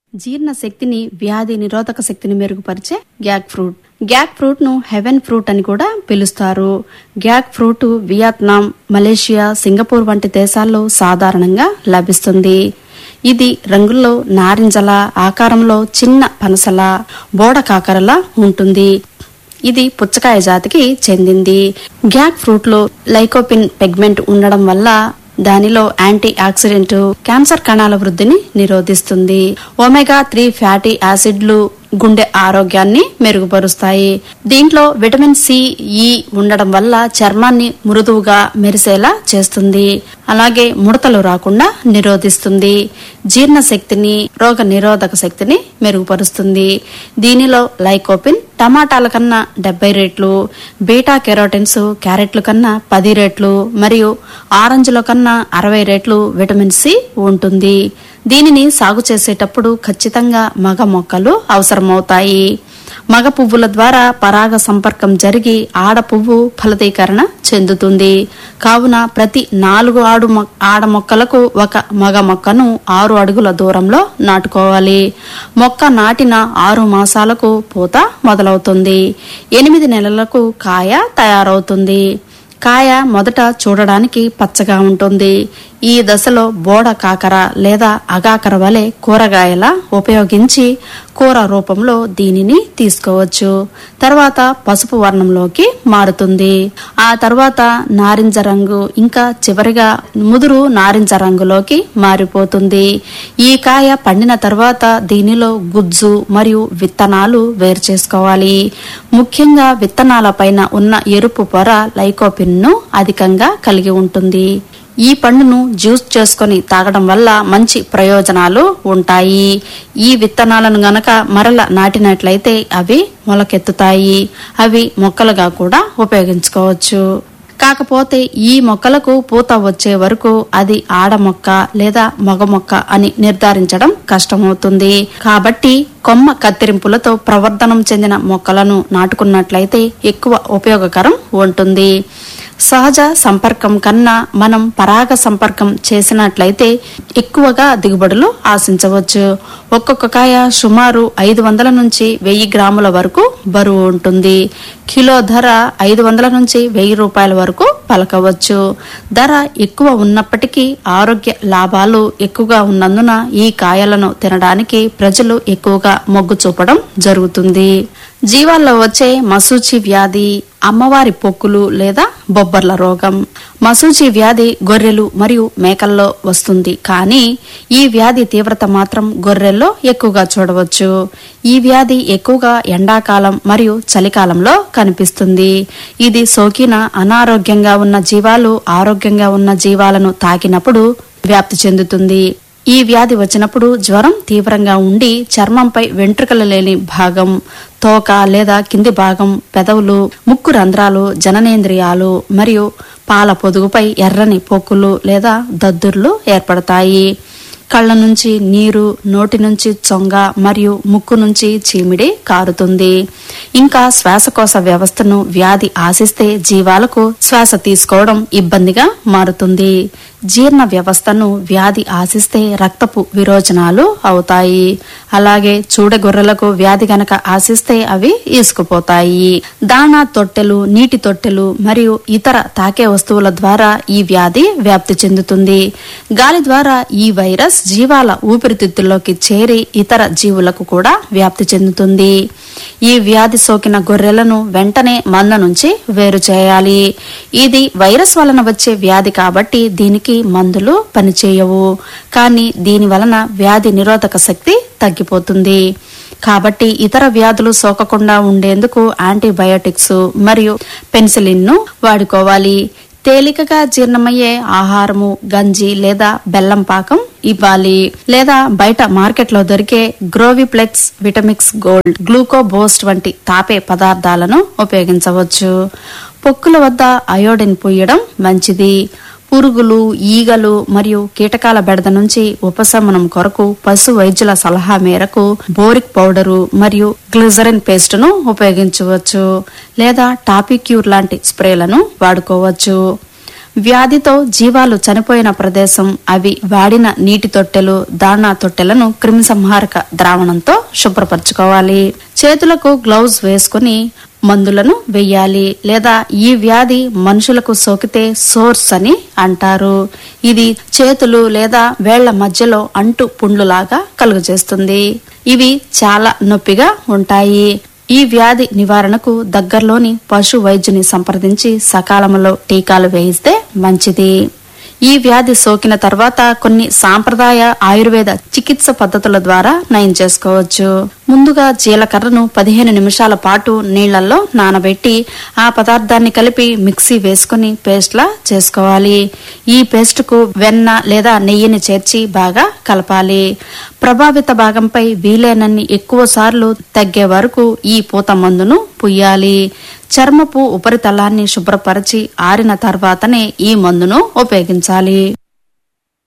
జీర్ణ శక్తిని వ్యాధి నిరోధక శక్తిని మెరుగుపరిచే గ్యాక్ ఫ్రూట్ గ్యాక్ ఫ్రూట్ ను హెవెన్ ఫ్రూట్ అని కూడా పిలుస్తారు gac fruit Vietnam Malaysia Singapore వంటి దేశాల్లో సాధారణంగా లభిస్తుంది ఇది రంగుల్లో నారింజల ఆకారంలో చిన్న పనసల బోడ కాకరలా ఉంటుంది ఇది పుచ్చకాయ జాతికి చెందింది గ్యాక్ ఫ్రూట్ లో లైకోపిన్ పెగ్మెంట్ ఉండడం వల్ల దానిలో యాంటీ ఆక్సిడెంట్ క్యాన్సర్ కణాల వృద్ధిని నిరోధిస్తుంది ఒమేగా త్రీ ఫ్యాటీ యాసిడ్లు గుండె ఆరోగ్యాన్ని మెరుగుపరుస్తాయి దీంట్లో విటమిన్ సి ఈ ఉండడం వల్ల చర్మాన్ని మృదువుగా మెరిసేలా చేస్తుంది అలాగే ముడతలు రాకుండా నిరోధిస్తుంది జీర్ణ శక్తిని రోగ నిరోధక శక్తిని మెరుగుపరుస్తుంది దీనిలో లైకోపిన్ టమాటాల కన్నా డెబ్బై రెట్లు బీటా కెరోటిన్స్ క్యారెట్ల కన్నా పది రెట్లు మరియు ఆరెంజ్ల కన్నా అరవై రెట్లు విటమిన్ సి ఉంటుంది దీనిని సాగు చేసేటప్పుడు ఖచ్చితంగా మగ మొక్కలు అవసరమవుతాయి మగ పువ్వుల ద్వారా పరాగ సంపర్కం జరిగి ఆడ పువ్వు ఫలదీకరణ చెందుతుంది కావున ప్రతి నాలుగు ఆడు మొ- ఆడ మొక్కలకు ఒక మగ మొక్కను ఆరు అడుగుల దూరంలో నాటుకోవాలి మొక్క నాటిన ఆరు మాసాలకు పూత మొదలవుతుంది ఎనిమిది నెలలకు కాయ తయారవుతుంది కాయ మొదట చూడడానికి పచ్చగా ఉంటుంది ఈ దశలో బోడ కాకర లేదా అగాకర వలె కూరగాయల ఉపయోగించి కూర రూపంలో దీనిని తీసుకోవచ్చు తర్వాత పసుపు వర్ణంలోకి మారుతుంది ఆ తర్వాత నారింజ రంగు ఇంకా చివరిగా ముదురు నారింజ రంగులోకి మారిపోతుంది ఈ కాయ పండిన తర్వాత దీనిలో గుజ్జు మరియు విత్తనాలు వేరు చేసుకోవాలి ముఖ్యంగా విత్తనాల పైన ఉన్న ఎరుపు పొర లైకోపిన్ను అధికంగా కలిగి ఉంటుంది ఈ పండును జ్యూస్ చేసుకొని తాగడం వల్ల మంచి ప్రయోజనాలు ఉంటాయి ఈ విత్తనాలను గనక మరల నాటినట్లయితే అవి మొలకెత్తుతాయి అవి మొక్కలుగా కూడా ఉపయోగించుకోవచ్చు కాకపోతే ఈ మొక్కలకు పూత వచ్చే వరకు అది ఆడ మొక్క లేదా మగ మొక్క అని నిర్ధారించడం కష్టమవుతుంది కాబట్టి కొమ్మ కత్తిరింపులతో ప్రవర్ధనం చెందిన మొక్కలను నాటుకున్నట్లయితే ఎక్కువ ఉపయోగకరం ఉంటుంది సహజ సంపర్కం కన్నా మనం పరాగ సంపర్కం చేసినట్లయితే ఎక్కువగా దిగుబడులు ఆశించవచ్చు ఒక్కొక్క కాయ సుమారు ఐదు వందల నుంచి వెయ్యి గ్రాముల వరకు బరువు ఉంటుంది కిలో ధర ఐదు వందల నుంచి వెయ్యి రూపాయల వరకు పలకవచ్చు ధర ఎక్కువ ఉన్నప్పటికీ ఆరోగ్య లాభాలు ఎక్కువగా ఉన్నందున ఈ కాయలను తినడానికి ప్రజలు ఎక్కువగా మొగ్గు చూపడం జరుగుతుంది జీవాల్లో వచ్చే మసూచి వ్యాధి అమ్మవారి పొక్కులు లేదా బొబ్బర్ల రోగం మసూచి వ్యాధి గొర్రెలు మరియు మేకల్లో వస్తుంది కానీ ఈ వ్యాధి తీవ్రత మాత్రం గొర్రెల్లో ఎక్కువగా చూడవచ్చు ఈ వ్యాధి ఎక్కువగా ఎండాకాలం మరియు చలికాలంలో కనిపిస్తుంది ఇది సోకిన అనారోగ్యంగా ఉన్న జీవాలు ఆరోగ్యంగా ఉన్న జీవాలను తాకినప్పుడు వ్యాప్తి చెందుతుంది ఈ వ్యాధి వచ్చినప్పుడు జ్వరం తీవ్రంగా ఉండి చర్మంపై వెంట్రుకలు లేని భాగం తోక లేదా కింది భాగం పెదవులు ముక్కు రంధ్రాలు జననేంద్రియాలు మరియు పాల పొదుగుపై ఎర్రని పొక్కులు లేదా దద్దుర్లు ఏర్పడతాయి కళ్ళ నుంచి నీరు నోటి నుంచి చొంగ మరియు ముక్కు నుంచి చీమిడి కారుతుంది ఇంకా శ్వాసకోశ వ్యవస్థను వ్యాధి ఆశిస్తే జీవాలకు శ్వాస తీసుకోవడం ఇబ్బందిగా మారుతుంది జీర్ణ వ్యవస్థను వ్యాధి ఆశిస్తే రక్తపు విరోచనాలు అవుతాయి అలాగే చూడగొర్రెలకు వ్యాధి గనక ఆశిస్తే అవి ఈసుకుపోతాయి దాణా తొట్టెలు నీటి తొట్టెలు మరియు ఇతర తాకే వస్తువుల ద్వారా ఈ వ్యాధి వ్యాప్తి చెందుతుంది గాలి ద్వారా ఈ వైరస్ జీవాల ఊపిరితిత్తుల్లోకి చేరి ఇతర జీవులకు కూడా వ్యాప్తి చెందుతుంది ఈ వ్యాధి సోకిన గొర్రెలను వెంటనే మంద నుంచి వేరు చేయాలి ఇది వైరస్ వలన వచ్చే వ్యాధి కాబట్టి దీనికి మందులు పనిచేయవు కానీ దీని వలన వ్యాధి నిరోధక శక్తి తగ్గిపోతుంది కాబట్టి ఇతర వ్యాధులు సోకకుండా ఉండేందుకు యాంటీబయోటిక్స్ మరియు పెన్సిలిన్ ను వాడుకోవాలి తేలికగా జీర్ణమయ్యే ఆహారము గంజి లేదా బెల్లం పాకం ఇవ్వాలి లేదా బయట మార్కెట్లో దొరికే గ్రోవిప్లెక్స్ విటమిక్స్ గోల్డ్ గ్లూకోబోస్ట్ వంటి తాపే పదార్థాలను ఉపయోగించవచ్చు పొక్కుల వద్ద అయోడిన్ పూయడం మంచిది పురుగులు ఈగలు మరియు కీటకాల బెడద నుంచి ఉపశమనం కొరకు పశు వైద్యుల సలహా మేరకు బోరిక్ పౌడరు మరియు గ్లిజరిన్ పేస్ట్ ను ఉపయోగించవచ్చు లేదా టాపిక్యూర్ లాంటి స్ప్రేలను వాడుకోవచ్చు వ్యాధితో జీవాలు చనిపోయిన ప్రదేశం అవి వాడిన నీటి తొట్టెలు దాణా తొట్టెలను క్రిమిసంహారక ద్రావణంతో శుభ్రపరచుకోవాలి చేతులకు గ్లౌజ్ వేసుకుని మందులను వెయ్యాలి లేదా ఈ వ్యాధి మనుషులకు సోకితే సోర్స్ అని అంటారు ఇది చేతులు లేదా వేళ్ల మధ్యలో అంటు పుండ్లులాగా కలుగజేస్తుంది ఇవి చాలా నొప్పిగా ఉంటాయి ఈ వ్యాధి నివారణకు దగ్గరలోని పశు వైద్యుని సంప్రదించి సకాలంలో టీకాలు వేయిస్తే మంచిది ఈ వ్యాధి సోకిన తర్వాత కొన్ని సాంప్రదాయ ఆయుర్వేద చికిత్స పద్ధతుల ద్వారా నయం చేసుకోవచ్చు ముందుగా జీలకర్రను పదిహేను నిమిషాల పాటు నీళ్లలో నానబెట్టి ఆ పదార్థాన్ని కలిపి మిక్సీ వేసుకుని పేస్ట్లా చేసుకోవాలి ఈ పేస్ట్ కు వెన్న లేదా నెయ్యిని చేర్చి బాగా కలపాలి ప్రభావిత భాగంపై వీలైనన్ని ఎక్కువ సార్లు తగ్గే వరకు ఈ పూత మందును పుయ్యాలి చర్మపు ఉపరితలాన్ని శుభ్రపరిచి ఆరిన తర్వాతనే ఈ మందును ఉపయోగించాలి